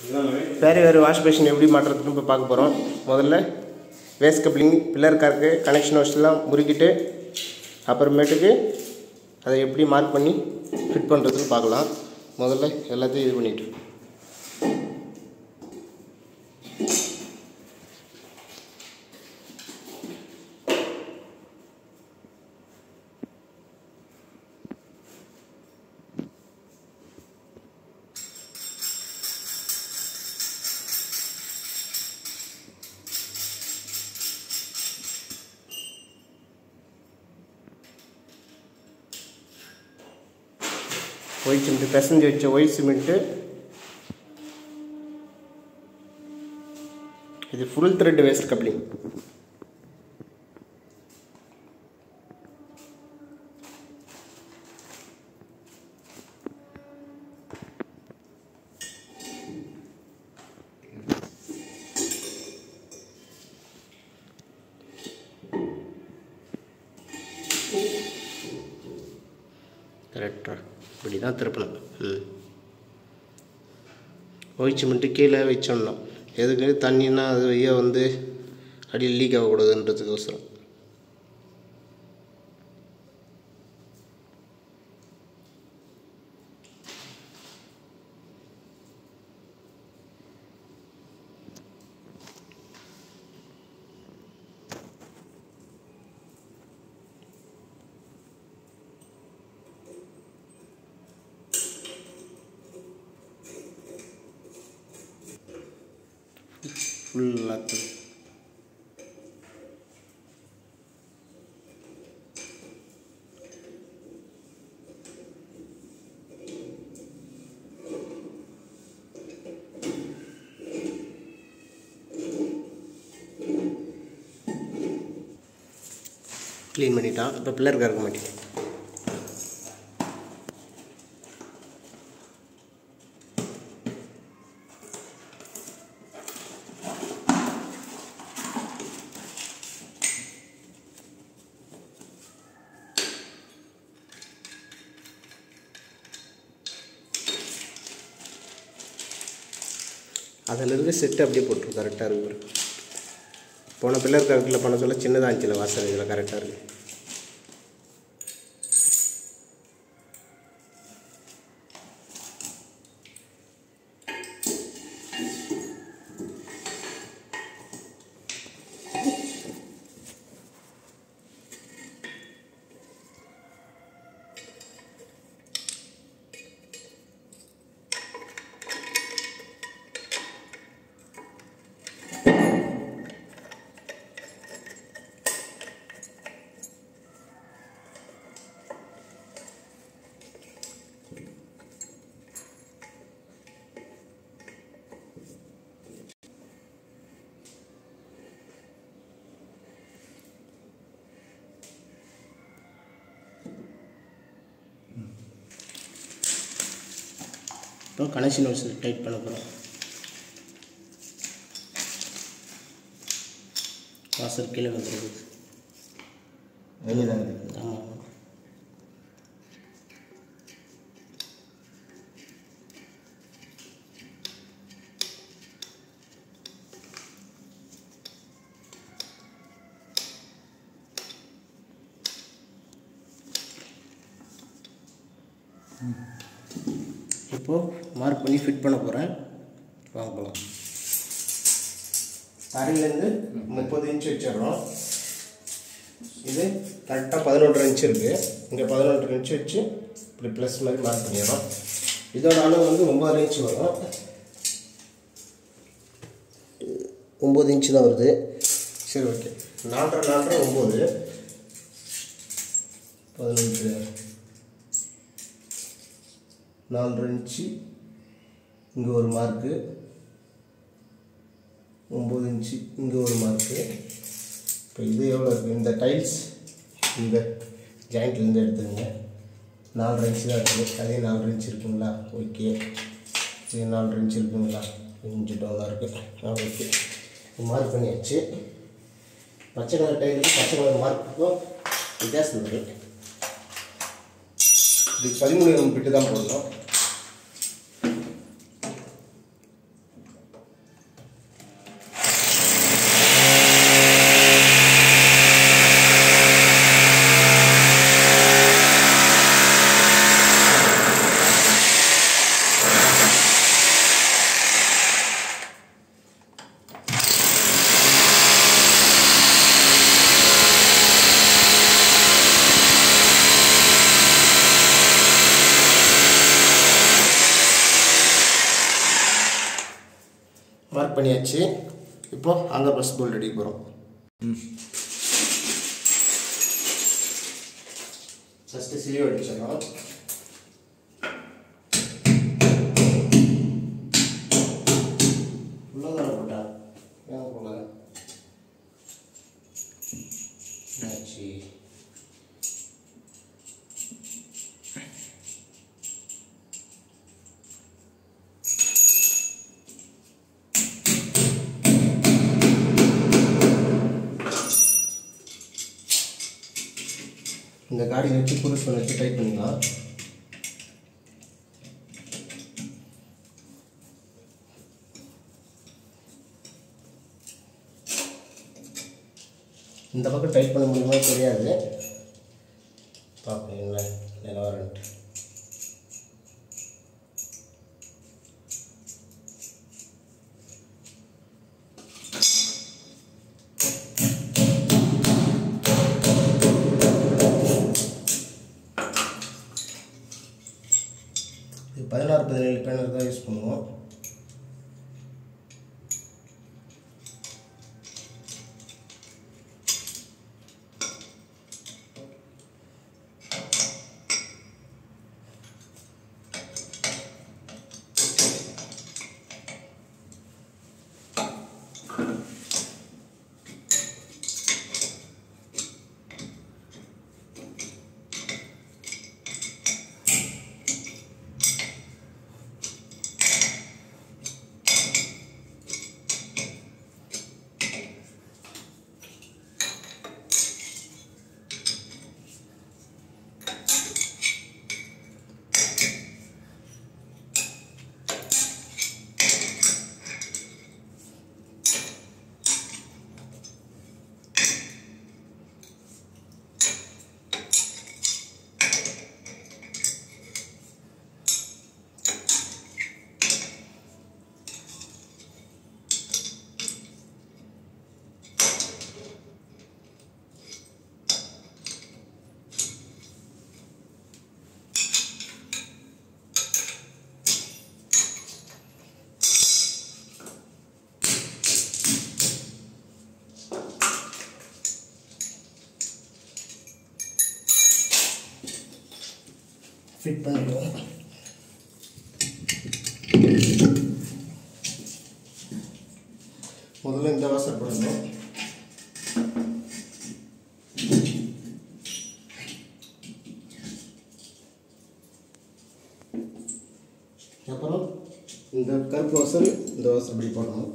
வேறு வேறு wash basin எப்படி மாட்டுறதுன்னு இப்போ பார்க்க போகிறோம் முதல்ல வேஸ்ட் கப்ளிங் பில்லர் கார்க்கு கனெக்ஷன் வச்சுலாம் முறுக்கிட்டு அப்புறமேட்டுக்கு அதை எப்படி மார்க் பண்ணி ஃபிட் பண்ணுறதுன்னு பார்க்கலாம் முதல்ல எல்லாத்தையும் இது பண்ணிட்டு ஒயிட் சிமெண்ட் பிசைஞ்சு வச்ச ஒயிட் சிமெண்ட்டு இது ஃபுல் த்ரெட் வேஸ்ட் கப்ளிங் கரெக்டாக இப்படி தான் திருப்பணும் ம் ஒயிட் சிமெண்ட்டு கீழே வச்சிடணும் எதுக்கு தண்ணின்னா அது ஐயா வந்து அடியில் லீக் ஆகக்கூடாதுன்றதுக்கோசரம் ஃபுல்லாக க்ளீன் பண்ணிட்டான் இப்போ பில்லர் கறக்க மாட்டேன் அதில் இருக்க செட்டு அப்படியே போட்டுரும் கரெக்டாக இருக்கு போன பில்லர் கரெக்டில் பண்ண சொல்ல சின்னதாக இருந்துச்சுல வாசல் இதில் கரெக்டாக இருக்கு இப்போ கனெக்ஷன் வச்சு டைட் பண்ண போகிறோம் வாசல் கீழே வந்துருக்குது வெளியே தான் இருக்குது ஆமாம் இப்போது மார்க் பண்ணி ஃபிட் பண்ண போகிறேன் வாங்க போகலாம் தரையிலேருந்து முப்பது இன்ச் வச்சிடுறோம் இது கரெக்டாக பதினொன்றரை இன்ச் இருக்குது இங்கே பதினொன்றரை இன்ச் வச்சு இப்படி ப்ளஸ் மாதிரி மார்க் பண்ணிடுறோம் இதோட அளவு வந்து ஒம்பது இன்ச் வரும் ஒம்பது இன்ச்சு தான் வருது சரி ஓகே நாலரை நாலரை ஒம்பது பதினஞ்சு நாலரை இன்ச்சு இங்கே ஒரு மார்க்கு ஒம்பது இன்ச்சு இங்கே ஒரு மார்க்கு இப்போ இது எவ்வளோ இருக்குது இந்த டைல்ஸ் இந்த ஜாயிண்ட்லேருந்து எடுத்துக்கங்க நாலரை இன்ச்சு தான் இருக்குது அதே நாலரை இன்ச்சு இருக்குங்களா ஓகே இது நாலரை இன்ச்சு இருக்குங்களா இன்ச்சு டவுனாக இருக்குது ஆ ஓகே மார்க் பண்ணியாச்சு பச்சை கலர் டைலுக்கு பச்சை கலர் மார்க்குக்கும் வித்தியாசம் இருக்குது இது பதிமூணு பிட்டு தான் போடணும் மார்க் பண்ணியாச்சு இப்போ அங்க ப்ளஸ் போல்ட் அடிக்க போகிறோம் ஃபஸ்ட்டு சிலிவ் அடிச்சிடணும் உள்ளதான போட்டா ஏன் போல என்னாச்சு இந்த காடி வச்சு புதுசு பண்ண வச்சு டைப் பண்ணிக்கலாம் இந்த பக்கம் டைப் பண்ண முடியுமா தெரியாது பார்ப்போம் என்ன நிலவரன்ட்டு இது பதினாறு பதினேழு பேனர் தான் யூஸ் பண்ணுவோம் ஃபிட் பண்ணிடுவோம் முதல்ல இந்த வாசல் போடணும் அப்புறம் இந்த கருப்பு வாசல் இந்த வாசல் இப்படி போடணும்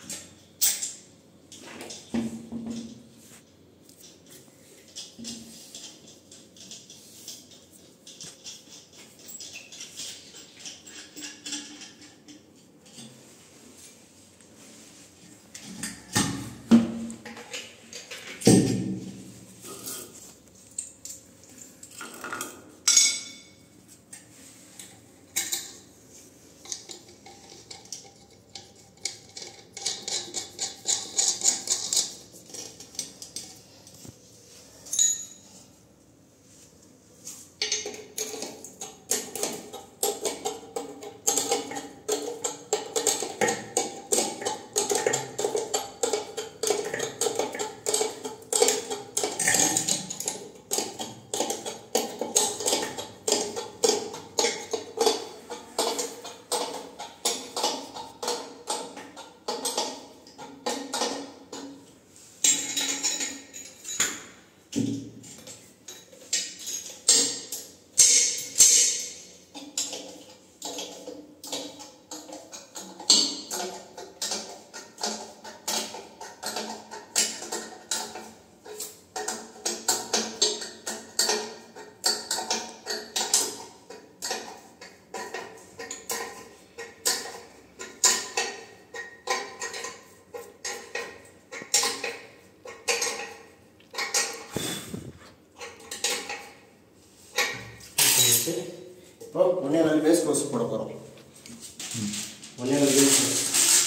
பண்ணிட்டு இப்போ ஒன்றே நாலு பேஸ் கோர்ஸ் போட போகிறோம் ஒன்றே நாலு பேஸ் கோர்ஸ்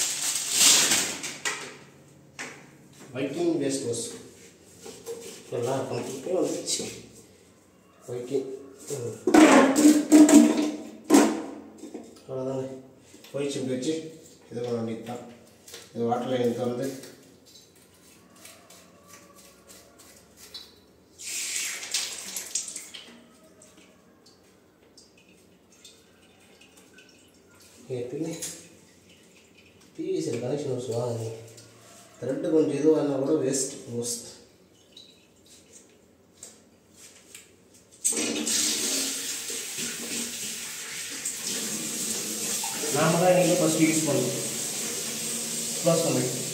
வைக்கிங் பேஸ் கோர்ஸ் எல்லாம் கம்ப்ளீட்டாக வந்துச்சு வைக்கிங் அவ்வளோதானே போயிடுச்சு இப்படி வச்சு இது பண்ண வேண்டியது தான் இது வாட்டர் லைன் திறந்து எப்பயுமே பிவிசியில் கனெக்ஷன் ஹவுஸ் வாங்க த்ரெட்டு கொஞ்சம் இதுவாக இருந்தால் கூட வேஸ்ட் மோஸ்ட் நாம தான் நீங்கள் ஃபஸ்ட்டு யூஸ் பண்ணணும் க்ளோஸ் பண்ணி